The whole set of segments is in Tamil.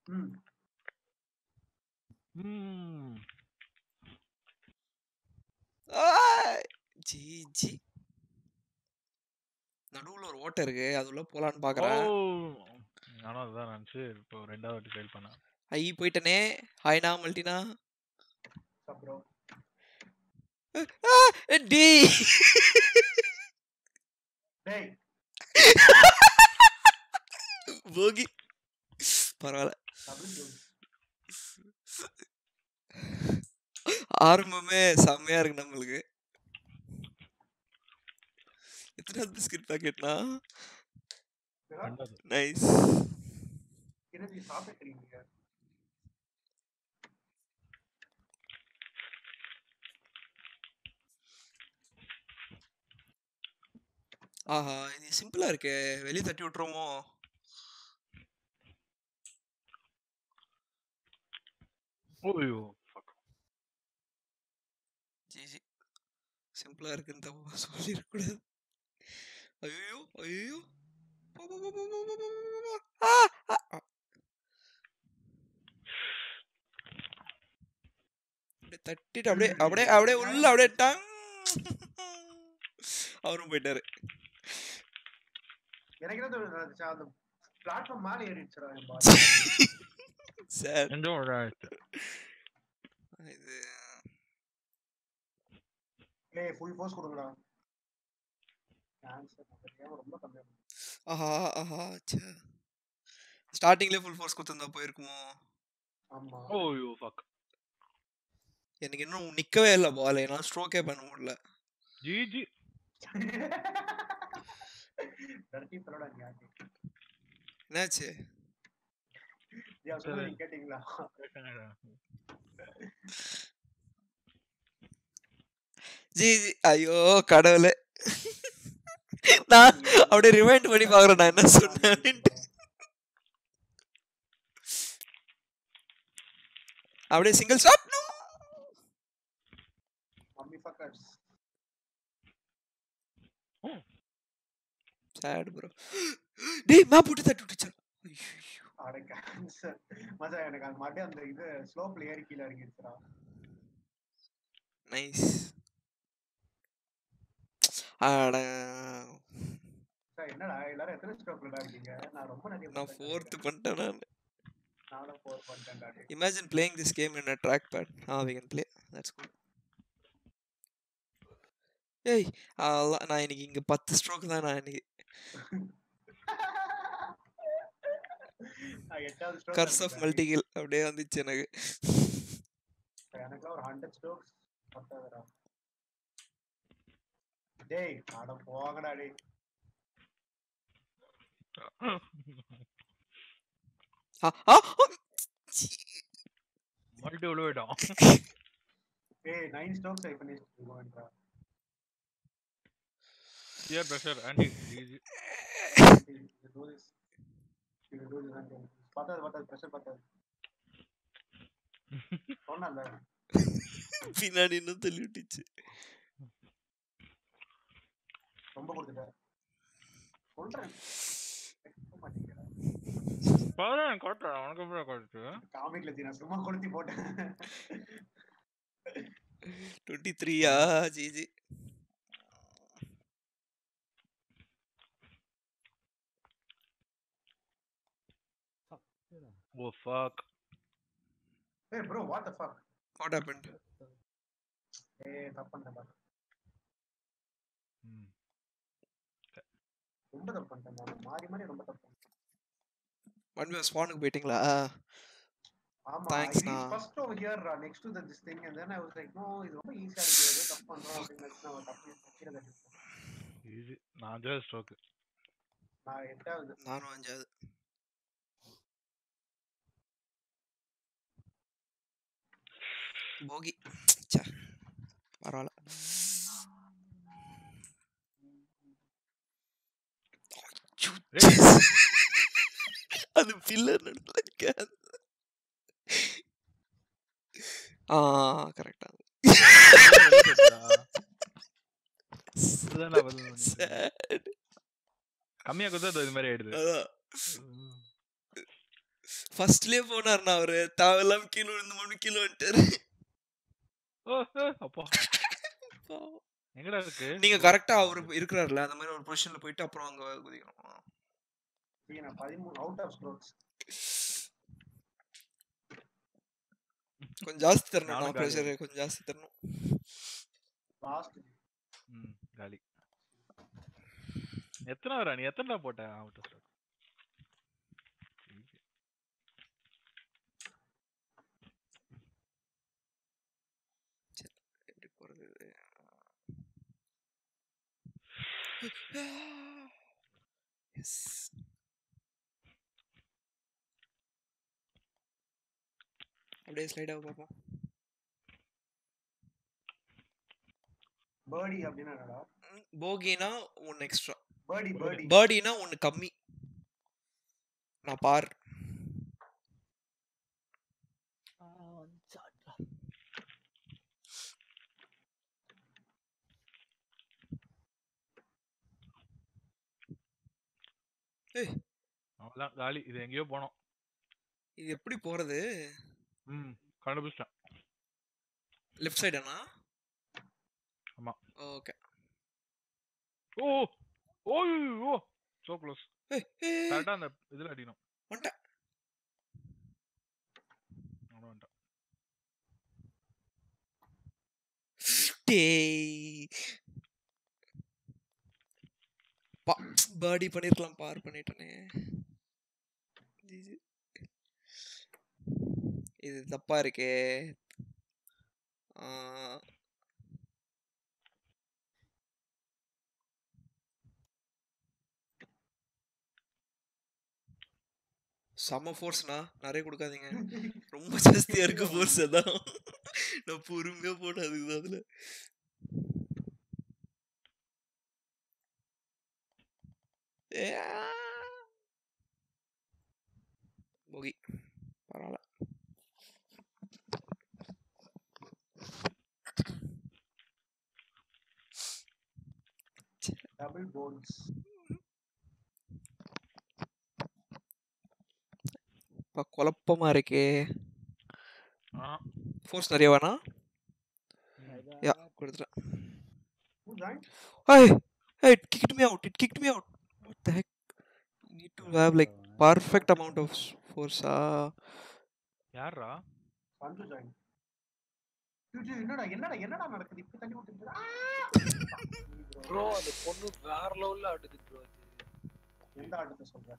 ம் ம். ஆய்! ஜி ஜி நடுவுல ஒரு ஓட்டை இருக்கு அது உள்ள போலான்னு ஓ! பாக்குறேன் நானும் அதுதான் நினைச்சு இப்போ 2வது வாட்டி ஃபெயில் பண்ணேன். ஐ போயிட்டனே ஹாய்னா மல்டினா ப்ரோ டி டேய் போகி பரவாயில்ல டபுள் ஜோக் ஆரம்பமே செம்மையா இருக்கு நம்மளுக்கு எத்தனாவது பிஸ்கட் பாக்கெட்னா 2வது. நைஸ் என்னது சாப்பிட்டுறீங்க ஆஹா இது சிம்பிளா இருக்கே வெளிய தட்டி விட்டுருவோமோ ஓய்யோ! ஜி ஜி சிம்பிளா இருக்குன்னு தப்பா சொல்லிடக்கூடாது ஐயோ ஐயோ போ, போ, போ, போ, போ, போ, போ, போ, போ. ஆ, ஆ, ஆ. அப்படியே தட்டிட்டு அப்படியே அப்படியே அப்படியே உள்ள அப்படியே டங் அவரும் போயிட்டாரு எனக்கு என்ன தோணுது அந்த பிளாட்ஃபார்ம் மேலே ஏறிடுச்சுடா என் பாடி சார் கொஞ்சம் இதாயிடுச்சு. இது ஏய் ஃபுல் ஃபோர்ஸ் கொடுங்கடா ஆன்சர் ரொம்ப கம்மியா இருக்கு. ஆஹா ஆஹா ச்சே ஸ்டார்டிங்லேயே ஃபுல் ஃபோர்ஸ் கொடுத்துருந்தா போயிருக்குமோ ஆமா ஓய்யோ! ஃபக். எனக்கு இன்னும் நிக்கவே இல்லை பால் என்னால் ஸ்ட்ரோக்கே பண்ண முடியல ஜிஜி. டர்ட்டி ஃபெலோடா நீ ஆண்டி என்னாச்சு யா சொல்லு நீங்க கேட்டிங்களா ஜி ஜி ஐயோ கடவுளே நான் அப்படியே ரிமைண்ட் பண்ணி பாக்குறேன் நான் என்ன சொன்னேன்ட்டு அப்படியே single stop mummy fuckers said bro டேய் மேப் போட்டு தட்டி விட்டுச்சா ஐயோ அட கேன்சர் மச்சான் எனக்கு அது மட்டும் அந்த இது ஸ்லோப்ல ஏறி கீழே இறங்கிடுச்சுடா நைஸ் அட சார் என்னடா எல்லாரும் எத்தனை ஸ்ட்ரோக்லடா இருக்கீங்க நான் ரொம்ப நிறைய நான் பண்ணிட்டேன் ஃபோர்த் பண்ணிட்டேன் நான் நானும் ஃபோர் பண்ணிட்டேன்டா டேய். Imagine playing this game in a trackpad. Ah, we can play. That's cool. ஏய் அதெல்லாம் நான் இன்னைக்கு இங்க பத்து ஸ்ட்ரோக் தான் நான் இன்னைக்கு நான் எட்டாவது ஸ்ட்ரோக் கர்ஸ் ஆஃப் மல்டிகில் அப்படியே வந்துச்சு எனக்கு எனக்குலாம் ஒரு ஹண்ட்ரட் ஸ்ட்ரோக்ஸ் பத்தாதுடா டேய் அட போங்கடா டேய் ஆ, ஆ, ஆ, சீ. மல்டி உள்ள போயிட்டான். ஏய் நைன் ஸ்ட்ரோக்ஸ் ஐ ஃபினிஷ் கோவன்டா Peer pressure, anti. GG. do this you will do this and then பத்தாது பத்தாது ப்ரெஷர் பத்தாது சொன்னல பின்னாடி இன்னும் தள்ளி விட்டுச்சு ரொம்ப கொடுத்துட்டேன் சொல்றேன் கேட்க மாட்டேங்கிறா. பரவாயில்ல, காட்டுறேன். உனக்கு அப்புறம் காட்டு. காமிக்ல தீ நான் சும்மா கொளுத்தி போட்டேன் டுவெண்ட்டி த்ரீயா ஜிஜி Oh, fuck. ஏய் bro what the fuck what happened ஏய் தப்பு பண்ணிட்டேன் ம். ரொம்ப தப்பு பண்ணிட்டேன் நான் மாறி மாறி ரொம்ப தப்பு பண்ணிட்டேன் மறுபடியும் ஸ்பானுக்கு போயிட்டீங்களா ஆமா Thanks, இது நா. First over here next to this thing and then I was like no இது ரொம்ப ஈஸியா இருக்கு ஏதோ தப்பு பண்றோம் அப்படின்னு நினைச்சு நான் தப்பு கீழே தட்டிட்டேன் Easy. நான் அஞ்சாவது stroke. நான் எட்டாவது நானும் அஞ்சாவது போகி ச்சே பரவாயில்ல ஏய். அது பில்லர் நடுவில் இருக்காது ஆ கரெக்டா இதுதான்டா பதில் பண்ணிட்டு. கம்மியா கொடுத்தா அது இது மாதிரி ஆயிடுது அதான் ம். ஃபர்ஸ்ட்லயே போனாருண்ணா அவரு தேவையில்லாம கீழே விழுந்து மறுபடியும் கீழே வந்துட்டாரு ஓ, ஓ, அப்பா பாவம். எங்கடா இருக்கு நீங்க கரெக்டா அவர் இருக்கிறாருல அந்த மாதிரி ஒரு பொசிஷன்ல போயிட்டு அப்புறம் அங்க குதிக்கணும் சரி, நான் பதிமூணு அவுட் ஆஃப் ஸ்க்ரோல்ஸ் கொஞ்சம் ஜாஸ்தி தரணும் நானும் நான் ப்ரெஷர் கொஞ்சம் ஜாஸ்தி தரணும் லாஸ்ட் ம் காலி எத்தனை வரா நீ எத்தனை போட்ட அவுட் ஆஃப் எப்படி போறது எஸ் அப்படியே ஸ்லைட் ஆக பார்ப்போம் பேர்டி அப்படின்னா என்னடா போகினா ஒன்று எக்ஸ்ட்ரா பேர்டி பேர்டி பேர்டினா ஒன்று கம்மி நான் பார் அவ்வளோதான் காலி இது எங்கேயோ போனோம் இது எப்படி போறது ம் கண்டுபிடிச்சிட்டேன் லெஃப்ட் சைடுனா ஆமா. Okay oh oh oh so close ஏய் ஏய் கரெக்டா அந்த இதுல அடிக்கணும் வந்துட்டேன் அவ்வளோ வந்துட்டான் டேய் பா பேர்டி பண்ணிருக்கலாம் பார் பண்ணிட்டனே ஜிஜி. இது தப்பா இருக்கே ஆ, செம ஃபோர்ஸ்ண்ணா நிறைய கொடுக்காதீங்க ரொம்ப ஜாஸ்தியா இருக்கு ஃபோர்ஸ் அதான் நான் பொறுமையா போட்டேன் அதுக்கு தான் அதுல ஏ, போகி பரவாயில்ல டபுள் போன்ஸ் இப்போ குழப்பமா இருக்கே ஆ ஃபோர்ஸ் நிறைய வேணா யா கொடுத்துட்டேன் Who joined? Hey, hey, it kicked me out. It kicked me out. What the heck? You need to have like perfect amount of s- force. Ah, யாரா சந்து joined. ஐயோ, ஐயோ, என்னடா என்னடா என்னடா நடக்குது இப்படி தள்ளி விட்டு ப்ரோ அந்த பொண்ணு வேற லெவல்ல ஆடுது ப்ரோ எந்த ஆட்டத்தை சொல்ற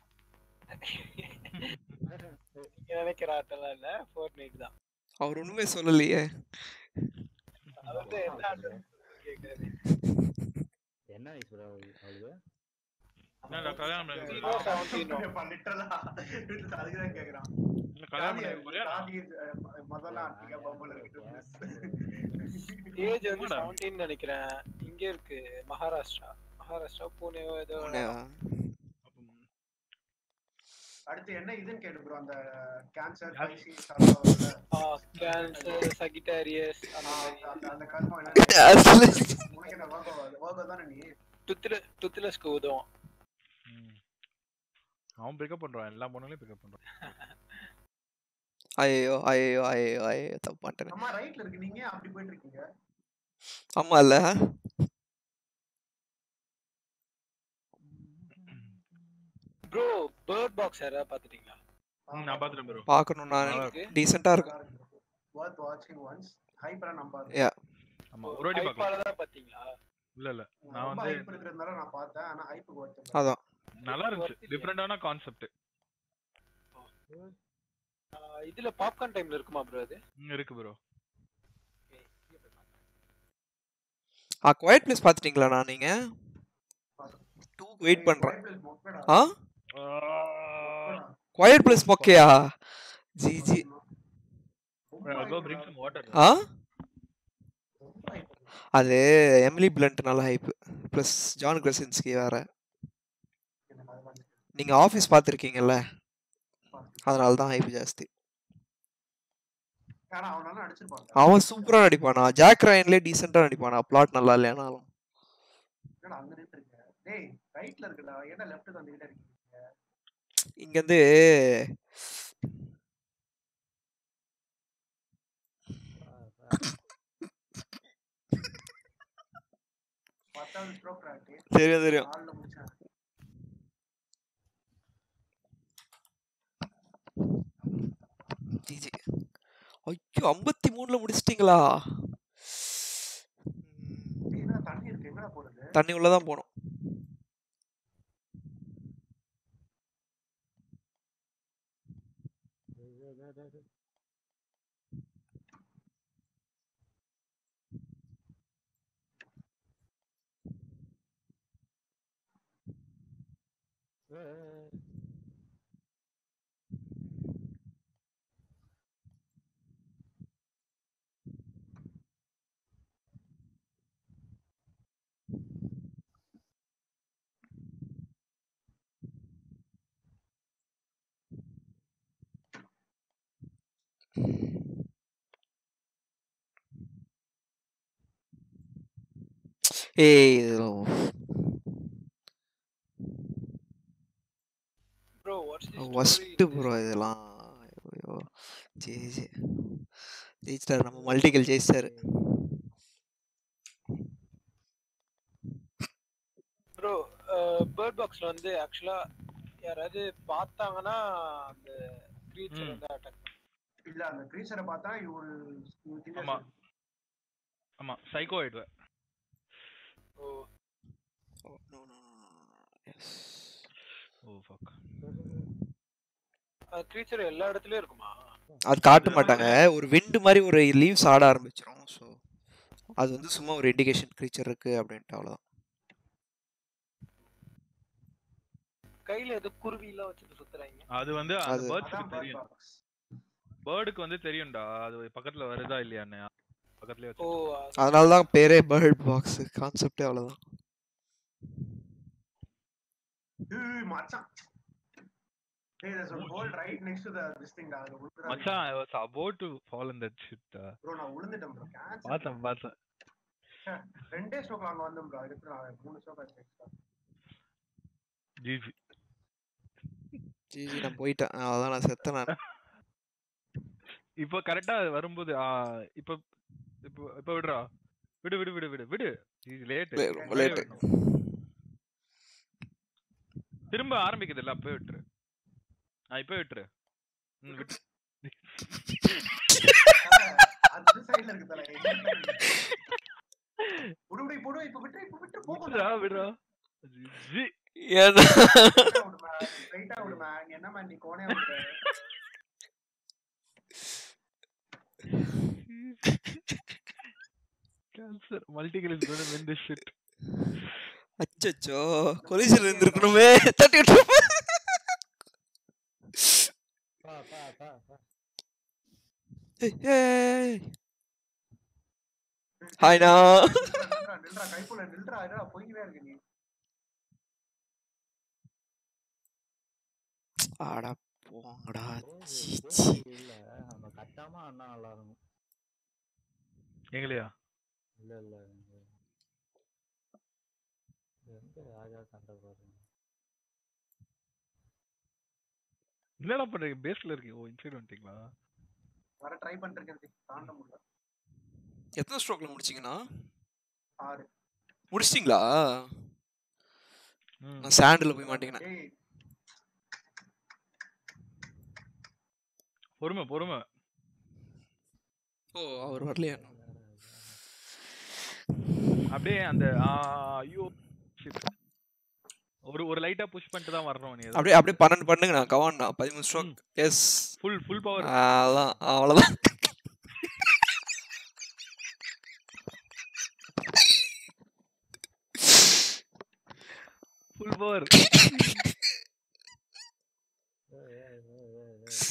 நீங்க நினைக்கிற ஆட்டெல்லாம் இல்ல ஃபோர் நைட் தான் அவர் ஒண்ணுமே சொல்லலையே அது வந்து எந்த ஆட்டம் கேக்குறது என்ன வயசு bro அவளுக்கு என்னடா கல்யாணம் பண்ணி Zero seventeen ஓ. பண்ணிட்டதா அதுக்குதான் கேக்குறான் இல்ல கல்யாணம் பண்ணி போறியா தாடி, அஹ், முதல்ல அட்டிகா பம்புல இருக்கு ஏஜ் வந்து ஆமாடா. செவன்டீன் நினைக்கிறேன் இங்க இருக்கு மகாராஷ்டிரா மகாராஷ்டிரா பூனே ஏதோ உன்னையா? அடுத்து என்ன இதுன்னு கேட்டு ப்ரோ அந்த கேன்சர் யார்? பைசிஸ் கேன்சர் சகிட்டாரியஸ் அந்த மாதிரி அந்த அந்த கர்மம் என்ன Atlas. உனக்கு என்ன வாகோ வாகோ தானே நீ டுத்தில டுத்திலஸ்க்கு உதவும் ம். அவன் பிக்கப் பண்றான் எல்லா பொண்ணுங்களையும் பிக்கப் பண்றான் ஐயோ ஐயோ ஐயோ ஐயோ தப்பு பண்ணிட்டேன் அம்மா ரைட்ல இருக்கு நீங்க அப்படி போயிட்டு இருக்கீங்க ஆமா இல்ல ப்ரோ பேர்ட் பாக்ஸ் யாராவது பாத்துட்டீங்களா ம், நான் பாத்துட்டேன் ப்ரோ பார்க்கணும் நான் நல்லா இருக்கு டீசெண்டா இருக்கும் worth watching once ஹைப்பரா நம்பாது Yeah. ஆமா ஒரு வாட்டி பார்க்கலாம் ஐபால தான் பாத்தீங்களா இல்ல இல்ல நான் ரொம்ப வந்து ஹைப் இருக்கிறதுனால நான் பார்த்தேன் ஆனா ஹைப்புக்கு ஒருத்தர் அதான் நல்லா இருந்துச்சு டிஃப்ரெண்டான கான்செப்ட் ஆஹ் இதுல பாப்கார்ன் டைம்ல இருக்குமா ப்ரோ அது இருக்கு ப்ரோ ஆ குவைட் பிளேஸ் பார்த்துட்டீங்களாண்ணா நீங்க டூ வெயிட் பண்றேன் ஆ குவைட் பிளேஸ் மொக்கையா ஜி ஜி கோ பிரிங் சம் வாட்டர் ஆ அது எமிலி பிளண்ட் நல்ல ஹைப் ப்ளஸ் ஜான் கிரசின்ஸ்கி வேற நீங்க ஆஃபீஸ் பார்த்துருக்கீங்கல்ல அதனால தான் ஹைப் ஜாஸ்தி ஆனா அவனால அடிச்சிருப்பாங்க அவன் சூப்பரா நடிப்பானா ஜாக் ரயன்லேயே டீசெண்டா நடிப்பானா பிளாட் நல்லா இல்லையானாலும் என்னடா அங்க நின்று இருக்க டேய் ரைட்ல இருக்குடா ஏன்டா லெஃப்ட் வந்துகிட்டே இருக்கீங்க இங்கேருந்து பத்தாவது ஸ்ட்ரோக் ராட்டி தெரியும் தெரியும் நாலுல முடிச்சேன் ஜிஜி ஐயோ ஐம்பத்தி மூணுல முடிச்சிட்டீங்களா ம், என்ன தண்ணி இருக்கு எங்கடா போறது தண்ணி உள்ளதான் போகணும் ஏய் ப்ரோ வாட்ஸ் ஒஸ்ட்டு ப்ரோ இதெல்லாம் ஐயோ ஜெய் ஜெய் ஜெயிச்சிட்டாரு நம்ம மல்டிகல் ஜெயிச்சிட்டாரு ப்ரோ பேர்ட் பாக்ஸ்ல வந்து ஆக்சுவலா யாராவது பார்த்தாங்கன்னா அந்த creature ம். வந்து அட்டாக் இல்ல அந்த கிரீச்சரை பார்த்தா இவரு ஆமா. ஆமா சைக்கோ ஆயிடுவேன் oh Oh, no, no, no, no, no, no. Yes. Oh fuck creature எல்லா இடத்துலயும் இருக்குமா அது காட்ட மாட்டாங்க ஒரு விண்டு மாதிரி ஒரு லீவ்ஸ் ஆட ஆரம்பிச்சிடும் ஸோ அது வந்து சும்மா ஒரு இண்டிகேஷன் க்ரீச்சர் இருக்கு அப்படின்ட்டு அவ்வளோதான் கையில ஏதோ குருவி எல்லாம் வச்சுட்டு சுத்துறாங்க அது வந்து அந்த அது- பேர்ட்ஸ்க்கு அதான் bird தெரியும் box. பேர்டுக்கு வந்து தெரியும்டா அது பக்கத்துல வருதா இல்லையான்னு பக்கத்துலயே ஓ வச்சு அது- அதனால தான் பேரே பேர்ட் பாக்ஸ் கான்செப்டே அவ்வளோதான் ஏய், மச்சான் Hey, there's a hole right next to the this thing டா. அதுல விழுந்துடாதீங்க. மச்சான் I was about to fall in that shit Bro, நான் விழுந்துட்டேன் bro. Cancel. பார்த்தேன் பார்த்தேன் ரெண்டே ஸ்ட்ரோக்ல அங்க வந்தேன் bro. அதுக்கு நான் மூணு ஸ்ட்ரோக் ஆச்சு extra. ஜிஜி ஜிஜி நான் போயிட்டேன் அதான் நான் செத்தேன் நான் இப்போ கரெக்டா வரும்போது ஆ, இப்போ இப்போ இப்போ விடுறா விடு விடு விடு விடு விடு இது லேட் லே- ரொம்ப late. திரும்ப ஆரம்பிக்குது இல்ல அப்பவே விட்டுரு ஆ இப்போ விட்டுரு ம், விட்டு தல, அந்த side ல இருக்கு தல. விடு, விடு, இப்ப விடு, இப்ப விட்டுரு, இப்ப விட்டுரு, போகும் விடுறா விடுறா ஜி ஏன்னா Straight ஆ விடுமா, straight ஆ விடுமா. நீ என்ன man, நீ கோணையா விடுற. Cancer multi kill is gonna win this shit அச்சச்சோ கொலிஷன் இருந்திருக்கணுமே தட்டி விட்டு பா பா பா பா ஹாய்னா நில்றா, நில்றா, நில்றா, கைப்புள்ள நில்றா, என்னடா போய்க்கிட்டே இருக்க நீ. ஆடா போங்கடா போகுது, சீ, போகுது சீ. இல்ல நம்ம கட்டாம அண்ணா நல்லா இருக்கும் எங்களையா இல்ல இல்ல இங்க எங்க ராஜா சண்டை போடுறீங்க என்னடா பண்றீங்க பேஸ்ல இருக்கீங்க ஓ இன்சைட் வந்துட்டீங்களா வர ட்ரை பண்ணிருக்கேன் சி, தாண்ட முடியல எத்தனை ஸ்ட்ரோக்ல முடிச்சீங்கண்ணா ஆறு முடிச்சிட்டீங்களா ம் நான் சாண்டில் போய் மாட்டேங்கினேன் ஏய் பொறுமை பொறுமை ஓ அவர் வரலையா அப்படியே அந்த ஆ, ஐயோ shit. ஒரு ஒரு லைட்டா புஷ் பண்ணிட்டு தான் வரணும் நீ அப்படியே அப்படியே பன்னெண்டு பண்ணுங்கண்ணா கவான்ண்ணா பதிமூணு strokes full full power அதான் அவ்வளோதான் ஃபுல் பவர் ஏய், ஏய், ஏய், ஏய், ஏய்.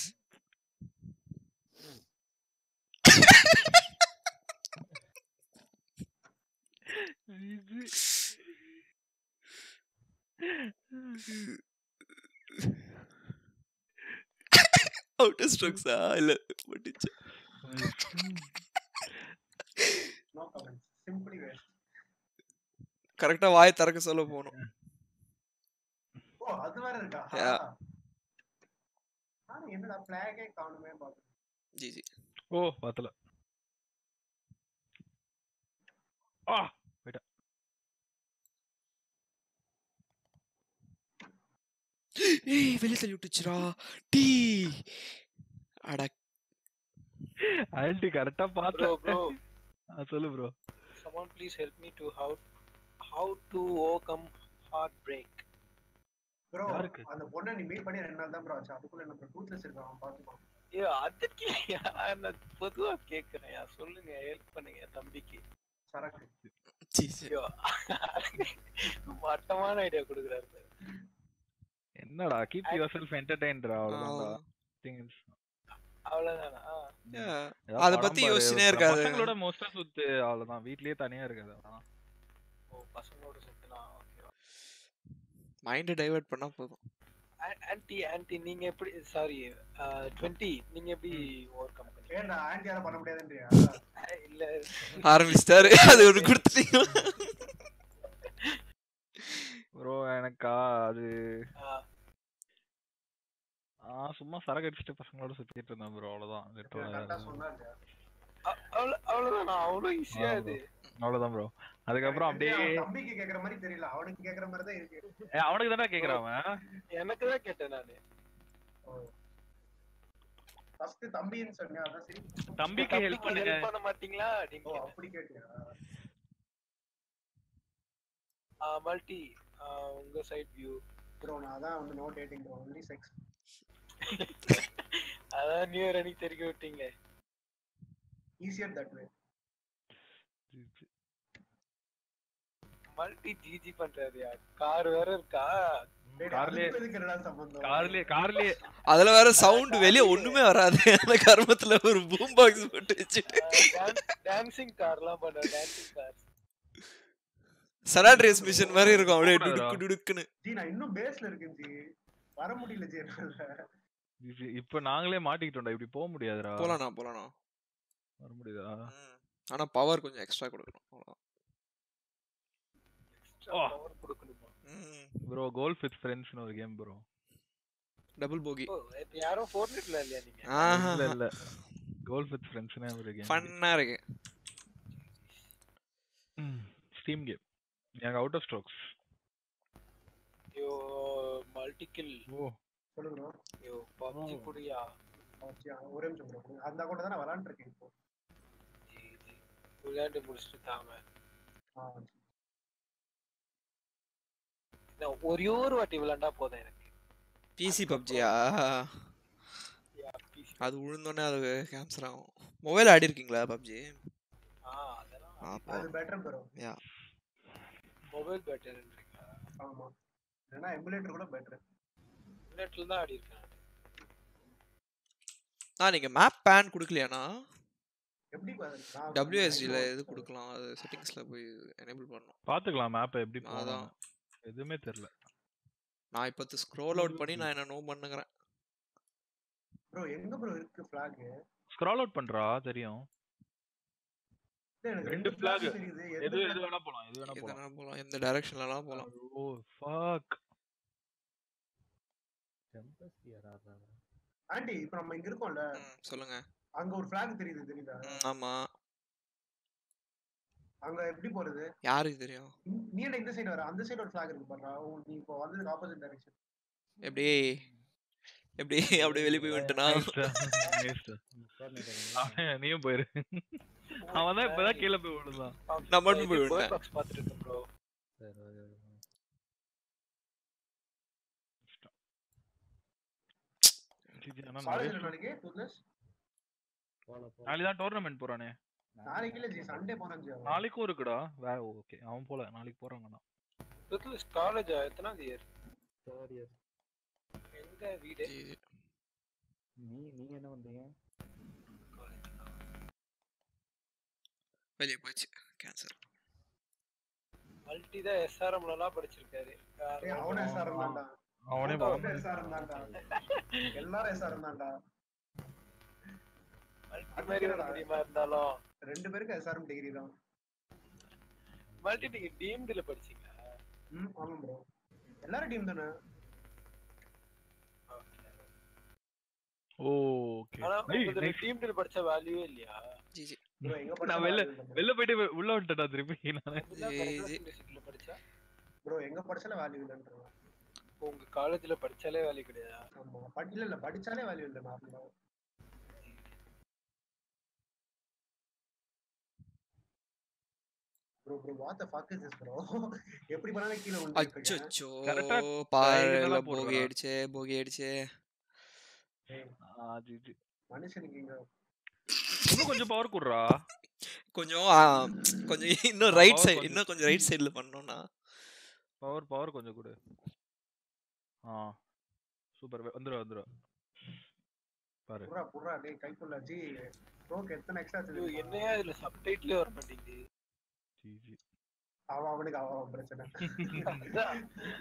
அவுட் ஸ்ட்ரோக்ஸா இல்ல முடிச்சு நோ கமெண்ட்ஸ் சிம்பிளி வேஸ்ட் கரெக்டா வாய் திறக்க சொல்ல போகணும் ஓ அது வேற இருக்கா Yeah. நானும் என்னடா பிளாகே காணுமே பாக்குறேன் ஜி ஜி ஓ பார்த்தல ஆ ஏய் வெளிய தள்ளி விட்டுச்சுடா டீ அட ஆன்ட்டி கரெக்டா ப்ரோ பார்த்தேன் ப்ரோ ஆ, சொல்லு bro someone please help me to how how to overcome heartbreak bro யாருக்கு? அந்த பொண்ணை நீ மீட் பண்ணி ரெண்டு நாள் தான் ப்ரோ ஆச்சு அதுக்குள்ள என்ன டூத்லெஸ் இருக்கான் அவன் பாத்துக்கோ ஐயோ அதுக்கு நான் பொதுவா கேக்குறேன் சொல்லுங்க ஹெல்ப் பண்ணுங்க என் தம்பிக்கு சரக்கு சீ, சீ. ஐயோ மட்டமான ஐடியா கொடுக்குறாரு பாரு. என்னடா கீப் யுவர் செல்ஃப் என்டர்டைன்டா அவ்வளவுதான்டா ஆ. Things. அவ்வளவுதானா Yeah. ஏதாவது அத படம் பத்தி பாரு, யோசிச்சுனே அப்புறம் இருக்காது. பசங்களோட மோஸ்டா சுத்து அவ்வளவுதான் வீட்லயே தனியா இருக்காது அவ்வளவுதான். ஓ பசங்களோட சுத்தலாம் ஓகே மைண்ட் டைவர்ட் பண்ணா போதும் ஆன்டி ஆன்டி நீங்க எப்படி சாரி டுவெண்ட்டி நீங்க எப்படி ஓவர் கம் பண்ணீங்க ஏன்டா ஆன்டி யாரும் பண்ண முடியாதுன்றியா இல்ல ஆரம்பிச்சிட்டாரு அது ஒன்று கொடுத்துட்டீங்களா ப்ரோ எனக்கா அது ஆ, ஆ சும்மா சரக்கு அடிச்சுட்டு பசங்களோட சுத்திட்டு இருந்தேன் ப்ரோ அவ்வளவுதான் literal ஆ கரெக்டா வேற சொன்னா அ- அவ்வளவு- அவ்வளவுதானா அவ்வளவு ஈஸியா ஆமா. இது அவ்வளவுதான் ப்ரோ அதுக்கப்புறம் அப்படியே தம்பிக்கு கேக்குற மாதிரி தெரியல அவனுக்கு கேக்குற மாதிரி தான் இருக்கு ஏய், அவனுக்கு தானே கேக்குறான் அவன் எனக்கு தான் கேட்டேன் நானு ஃபர்ஸ்ட் தம்பின்னு சொன்னேன் அதான் சரி தம்பிக்கு ஹெல்ப் பண்ணுங்க ஹெல்ப் பண்ண மாட்டீங்களா ஓ அப்படின்னு அப்படி கேட்டியா மல்டி உங்க சைட் வியூ ப்ரோ நான் அதான் வந்து no dating bro only sex அதான் நியூ இயர் அன்னைக்கு தெரிவிக்க விட்டீங்க easier that way multi GG பண்றாருயா கார் வேற இருக்கா கார்லயே எதுக்குடா சம்பந்தம் கார்லயே கார்லயே அதுல வேற சவுண்ட் வெளிய ஒண்ணுமே வராது அந்த கர்மத்துல ஒரு பூம் பாக்ஸ் போட்டு வச்சு டான்சிங் கார்லாம் பண்ற டான்சிங் கார் சனாட்ரியஸ் மிஷன் மாதிரி இருக்கும் அப்படியே டுடுக்கு டுடுக்குன்னு ஜி நான் இன்னும் பேஸ்ல இருக்கேன் ஜி வர முடியல ஜி என்னால இது இப்ப நாங்களே மாட்டிக்கிட்டோம்டா இப்படி போக முடியாதுடா போலாண்ணா போலாண்ணா வர முடியுதா ம். ஆனா பவர் கொஞ்சம் எக்ஸ்ட்ரா கொடுக்கணும் அவ்வளவுதான். ஓ. பவர் கொடுக்கணுமா ம் ப்ரோ கோல்ஃப் வித் ஃப்ரெண்ட்ஸ்னு ஒரு game bro double bogey oh இப்ப யாரும் ஃபோர்னெட்ல இல்லையா நீங்க ஆஹா இல்ல இல்ல கோல்ஃப் வித் ஃப்ரெண்ட்ஸ்னே ஒரு கேம் ஃபன்னா இருக்கு ஸ்டீம் கேம் எனக்கு அவுட் ஆஃப் ஸ்ட்ரோக்ஸ் ஐயோ மல்டி கில் ஓ சொல்லு ப்ரோ ஐயோ பப்ஜி ஓ. குடியா ஒரே நிமிஷம் ப்ரோ அந்த அக்கௌண்ட் தான் நான் விளாண்டுருக்கேன் இப்போ ஜி, ஜி. விளையாண்டு முடிச்சுட்டு தாம ஆ, நான் ஒரே ஒரு வாட்டி விளையாண்டா போதும் எனக்கு பிசி பப்ஜியா Yeah, PC. அது விழுந்தோடனே அது கேன்சர் ஆகும் மொபைல் ஆடி இருக்கீங்களா பப்ஜி ஆ அதெல்லாம் அப்போ அது பெட்டர் ப்ரோ மொபைல் பேட்டர்ன்றீங்களா ஆமா இல்லைன்னா எமுலேட்டர் கூட பெட்டர் நெட்ல தான் ஆடி இருக்கேன் நான் நீங்க மேப் பேன் கொடுக்கலையாண்ணா எப்படி பாரு, நான் டபிள்யூஎஸ்டியில் இது கொடுக்கலாம் அது செட்டிங்ஸில் போய் எனேபிள் பண்ணணும் பாத்துக்கலாம் மேப் எப்படி அதான் போகலாம் எதுவுமே தெரியல நான் இப்போ ஸ்க்ரோல் அவுட் பண்ணி நான் என்ன நோ பண்ணுங்கிறேன் ப்ரோ எங்க ப்ரோ இருக்கு ஃபிளாக் ஸ்க்ரால் அவுட் பண்றா தெரியும் எனக்கு ரெண்டு ரெண்டு ஃபிளாக் flag. தெரியுது எது எது எது வேணா போலாம் எது வேணா போலாம் எதனா போகலாம் எந்த டைரக்ஷன்லலாம் போகலாம் ஓ ஃபக் டெம்பஸ்ட் யாராவது ஆண்டி இப்போ நம்ம இங்க இருக்கோம்ல ம், சொல்லுங்க அங்க ஒரு ஃபிளாக் தெரியுது தெரியுதா ம், ஆமா அங்க எப்படி போறது யாருக்கு தெரியும் நீ- நீ என்ன இந்த சைடு வர அந்த சைடு ஒரு ஃபிளாக் இருக்கு பாருடா உன் நீ இப்போ வந்ததுக்கு ஆப்போசிட் டைரக்ஷன் எப்படி எப்படி அப்படியே வெளியே போய் வந்துட்டனா நீயும் போயிரு அவன் தான் இப்பதான் கீழே போய் விழுந்தான் நான் மட்டும் போய் விட்டேன். பாக்ஸ் பார்த்துட்டு இருக்கேன் ப்ரோ சரி ஓகே ஜிஜி, ஆனா காலேஜ் நிறைய நாளைக்கு புதுஸ் போல போல நாளைக்கு தான் டோர்னமெண்ட் போறானே நாளைக்கு இல்ல ஜி சண்டே போறேன் ஜி அவன். நாளைக்கும் இருக்குடா வேற ஓகே அவன் போல நாளைக்கு போறாங்கண்ணா காலேஜா எத்தனாவது இயர் தேர்ட் இயர் எங்க வீடு நீ நீங்க என்ன பண்றீங்க வெளியே போயிடுச்சு கேன்சர் மல்டி தான் எஸ்ஆர்எம்ல எல்லாம் படிச்சிருக்காரு ஏய், அவனும் எஸ்ஆர் தான்டா அவனே அவனும் எஸ்ஆர் தான்டா எல்லாரும் எஸ்ஆர் தான்டா மல்டி மாதிரி ஒரு முடியுமா இருந்தாலும் ரெண்டு பேருக்கு எஸ்ஆர்எம் டிகிரி தான் மல்டி நீங்க டீம்டுல படிச்சீங்களா ம் ஆமா ப்ரோ எல்லாரும் டீம் தானே ஓகே ஆனா உங்களுக்கு டீம்டுல படிச்ச வேல்யூவே இல்லையா ஜிஜி ப்ரோ எங்க நான் வெளில வெளில போயிட்டு வெ- உள்ள வந்துட்டேன் திருப்பி நானு இதுதான் ஏய், correct ஆ இது- university ல படிச்சா ப்ரோ எங்க படிச்சாலும் வேல்யூ இல்லைன்றான் உங்க காலேஜ்ல படிச்சாலே வேலை கிடையாதா ஆமா படி இல்ல இல்ல படிச்சாலே வேல்யூ இல்ல நார்மலா bro bro what the fuck is this bro எப்படி பண்ணாலும் கீழ விழுந்துட்டு இருக்கேன் அச்சோ Correct ஆ பாரு diagonal ஆ எல்லாம் போகி போடுறா. ஆயிடுச்சே போகி ஆயிடுச்சே ஏய், ஆ, ஜிஜி. மனுஷனுக்கு இங்க இன்னும் கொஞ்சம் பவர் குடுறா கொஞ்சம் ஆ, கொஞ்சம் இன்னும் ஆ, ரைட் power சைடு கொஞ்சம். இன்னும் கொஞ்சம் ரைட் சைடுல பண்ணோம்னா பவர் பவர் கொஞ்சம் கொடு ஆ சூப்பர் வந்துரும் வந்துரும் பாரு புறா புறா டேய் கைக்குள்ள ஜி ப்ரோக்கு எத்தனை எக்ஸ்ட்ரா ஐயோ என்னையா இதுல சப்டைட்டிலே வர மாட்டேங்குது ஜிஜி அவன் அவனுக்கு அவன் அவன் பிரச்சனை அதான்.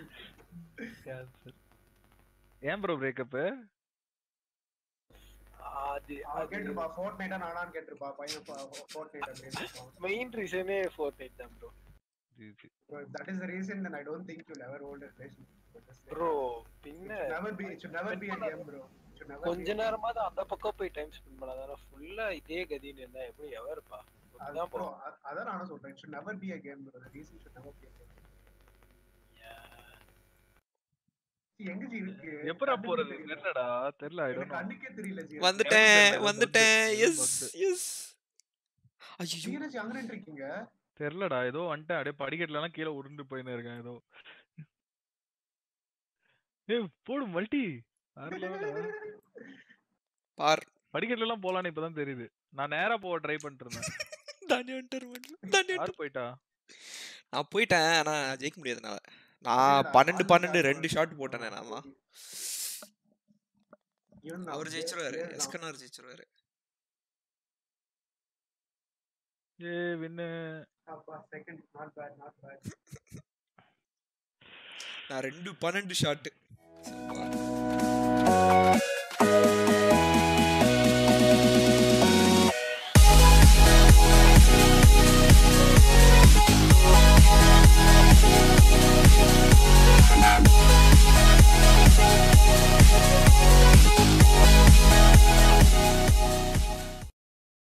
ஏன் ப்ரோ பிரேக்கப் அது அவன் அது கேட்டிருப்பா ஃபோர்ட் நைட்டா நானான்னு கேட்டிருப்பா பையன் ஃபோர்ட் நைட் அப்படின்னு மெயின் ரீசனே ஃபோர் நைட் தான் bro GG that is the reason then I don't think you ever hold a relationship bro பின்ன never be it should never be a game bro It should never கொஞ்ச be a game. நேரமாவது அந்த பக்கம் போய் டைம் ஸ்பெண்ட் பண்ணாதான ஃபுல்லா இதே கதின்னு இருந்தா எப்படி எவர்ப்பா அது அதுதான் bro bro அ- அதான் நானும் சொல்றேன் it should never be a game bro the reason should never be a game See, எங்க ஜி இருக்கு எப்படா கண்ணுக்கே போறது தெரியல. தெரியலடா தெரியல ஐ எனக்கு டோன்ட் நோ கண்ணுக்கே தெரியல ஜி வந்துட்டேன் தெரியல, வந்துட்டேன் bug, எஸ் bug. எஸ் ஐயோ சீனஜி அங்க நின்று இருக்கீங்க தெரியலடா ஏதோ வந்துட்டேன் அப்படியே படிக்கட்டுல எல்லாம் கீழே உருண்டு போயின்னு இருக்கேன் ஏதோ ஏய் போடு மல்டி வேற level டா. பார் படிக்கட்டுல எல்லாம் போலான்னு இப்பதான் தெரியுது நான் நேரா போக ட்ரை பண்ணிட்டு இருந்தேன் தாண்டி வந்துட்டாரு மட்டும். தாண்டி யார் வந்துட்டாரு. போயிட்டா நான் போயிட்டேன் ஆனா ஜெயிக்க முடியாதுனால நான் இல்லடா, பன்னெண்டு ஆள் பன்னெண்டு இல்ல, ரெண்டு அவன் ஷாட் போட்டேனே நான் தான் இவன் தான், அவர் பிளே- ஜெயிச்சிருவாரு பிளேயர் தான். எஸ்கனார் ஜெயிச்சிருவாரு ஏ வின்னு அப்பா second not bad not bad நான் ரெண்டு பன்னெண்டு ஷாட்